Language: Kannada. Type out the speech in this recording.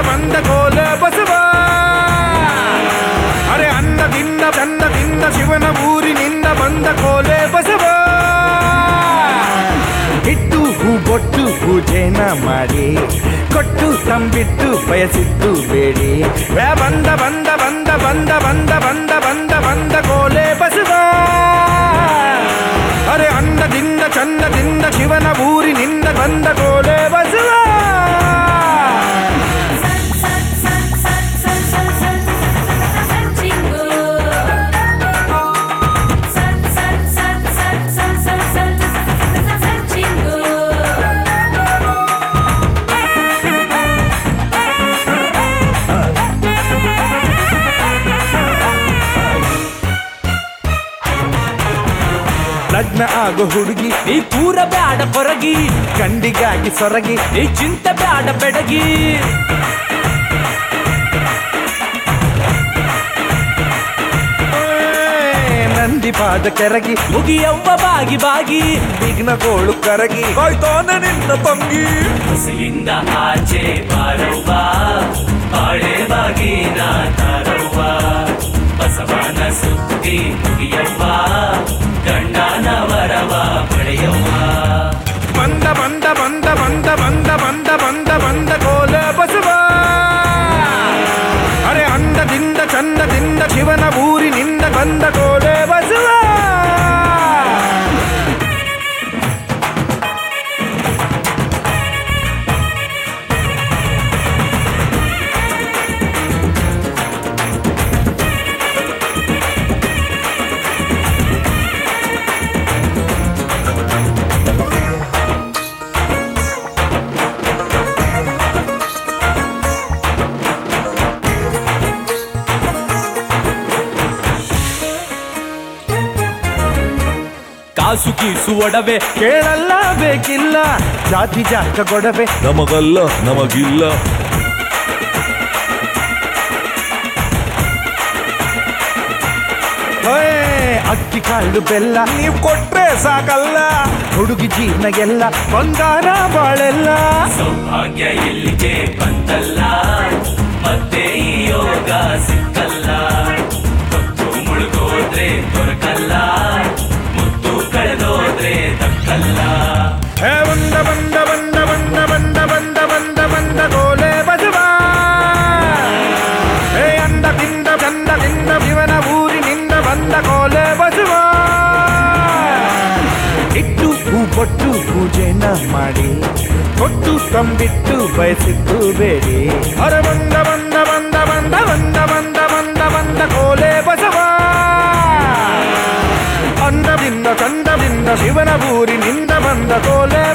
ಬಂದ ಕೋಲೆ ಬಸವ ಅರೆ ಅನ್ನದಿಂದ ಚಂದದಿಂದ ಶಿವನ ಊರಿನಿಂದ ಬಂದ ಕೋಲೆ ಬಸವ ಇಟ್ಟು ಹೂ ಬೊಟ್ಟು ಪೂಜೆನ ಮಾಡಿ ಕೊಟ್ಟು ತಂಬಿಟ್ಟು ಬಯಸಿದ್ದು ಬೇಡಿ ವ್ಯಾ ಬಂದ ಬಂದ ಬಂದ ಬಂದ ಬಂದ ಬಂದ ಬಂದ ಬಂದ ಕೋಲೆ ಬಸವ ಅರೆ ಅನ್ನದಿಂದ ಚಂದದಿಂದ ಶಿವನ ಊರಿನಿಂದ ಬಂದ ಕೋಲೆ ಬಸವ ಲಗ್ನ ಆಗೋ ಹುಡುಗಿ ನೀ ಕೂರ ಬ್ಯಾಡ ಕೊರಗಿ ಗಂಡಿಗಾಗಿ ಸೊರಗಿ ನೀ ಚಿಂತೆ ಬ್ಯಾಡ ಬೆಡಗಿ ಏ, ನಂದಿ ಪಾದ ಕೆರಗಿ ಮುಗಿಯವ್ವ ಬಾಗಿ ಬಾಗಿ ವಿಘ್ನ ಗೋಳು ಕರಗಿ ಹೋಯ್ತೋನೆ ನಿನ್ನ ತಂಗಿ ಹಸಿಲಿಂದ ಆಚೆ ಬಾರವ್ವ ಬಾಳೆ ಬಾಗಿನ ತಾರವ್ವ ಬಸವನ ಸುದ್ದಿ ಮುಗಿಯವ್ವ ಗಂಡನ ವರವ ಪಡೆಯವ್ವ ಬಂದ ಬಂದ ಬಂದ ಬಂದ ಬಂದ ಬಂದ ಬಂದ ಬಂದ ಕೋಲ ಬಸವ ಅರೆ ಅಂದದಿಂದ ಚಂದದಿಂದ ಶಿವನ ಊರಿನಿಂದ ಬಂದ ಕೋಲೆ ಬಸವ ಕಾಸು ಕೀಸು ಒಡವೆ ಕೇಳಲ್ಲ ಬೇಕಿಲ್ಲ ಜಾತಿ ಜಾಕ ಗೊಡವೆ ನಮಗಲ್ಲ ನಮಗಿಲ್ಲ ಹೋಯ್, ಅಕ್ಕಿ ಕಾಳು ಬೆಲ್ಲ ನೀವು ಕೊಟ್ರೆ ಸಾಕಲ್ಲ ಹುಡುಗಿ ಜೀವನಗೆಲ್ಲ ಬಂಗಾರ ಬಾಳೆಲ್ಲ ಸೌಭಾಗ್ಯ ಎಲ್ಲಿಗೆ ಬಂತಲ್ಲ ಮತ್ತೆ ಈ ಯೋಗ ಸಿಕ್ಕಲ್ಲ ಹೊತ್ತು ಮುಳುಗೋದ್ರೆ ದೊರಕಲ್ಲ ಮುತ್ತು ಕಳೆದೋದ್ರೆ ದಕ್ಕಲ್ಲ ಹೇ ಬಂದ ಬಂದ ಬಂದ ಬಂದ ಬಂದ ಬಂದ ಬಂದ ಬಂದ ಗೋಲೆ ಬಸವ ಹೇ ಅಂದದಿಂದ ಚಂದದಿಂದ ಶಿವನ ಊರಿನಿಂದ ಬಂದ ಕೋಲೆ ಬಸವ ಇಟ್ಟು ಹೂ ಕೊಟ್ಟು ಪೂಜೆನ ಮಾಡಿ ಕೊಟ್ಟು ತಂಬಿಟ್ಟು ಬಯಸಿದ್ದು ಬೇಡಿ ಹೊರ ಬಂದ ಬಂದ ಬಂದ ಬಂದ ಬಂದ ಬಂದ ಬಂದ ಬಂದ ಕೋಲೆ ಬಸವ ಅಂದದಿಂದ ಚಂದದಿಂದ ಶಿವನ ಊರಿನಿಂದ ಬಂದ ಕೋಲೆ